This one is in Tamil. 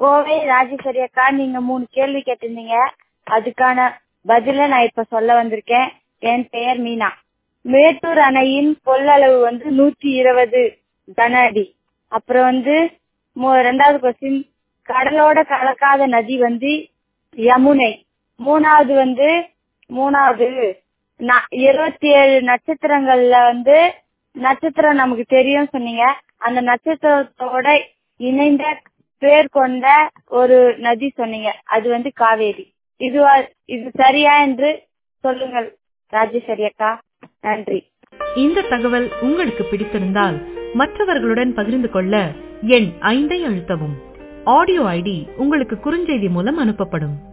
கோவை ராஜேஸ்வரி அக்கா நீங்க மூணு கேள்வி கேட்டிருந்தீங்க அதுக்கான பதில நான் இப்ப சொல்ல வந்திருக்கேன் என் பெயர் மீனா மேட்டூர் அணையின் கொள்ளளவு வந்து நூத்தி இருபது கன அடி அப்புறம் வந்து மூ- ரெண்டாவது கொஸ்டின் கடலோட கலக்காத நதி வந்து யமுனை மூணாவது வந்து மூணாவது ந- இருபத்தி ஏழு நட்சத்திரங்கள்ல வந்து நட்சத்திரம் நமக்கு தெரியும் சொன்னீங்க அந்த நட்சத்திரத்தோட இணைந்த பேர் கொண்ட ஒரு நதி சொன்னீங்க அது வந்து காவேரி இது இது சரியா என்று சொல்லுங்கள் ராஜேஸ்வரி அக்கா நன்றி இந்த தகவல் உங்களுக்கு பிடித்திருந்தால் மற்றவர்களுடன் பகிர்ந்து கொள்ள எண் ஐந்தை அழுத்தவும் ஆடியோ ஐடி உங்களுக்கு குறுஞ்செய்தி மூலம் அனுப்பப்படும்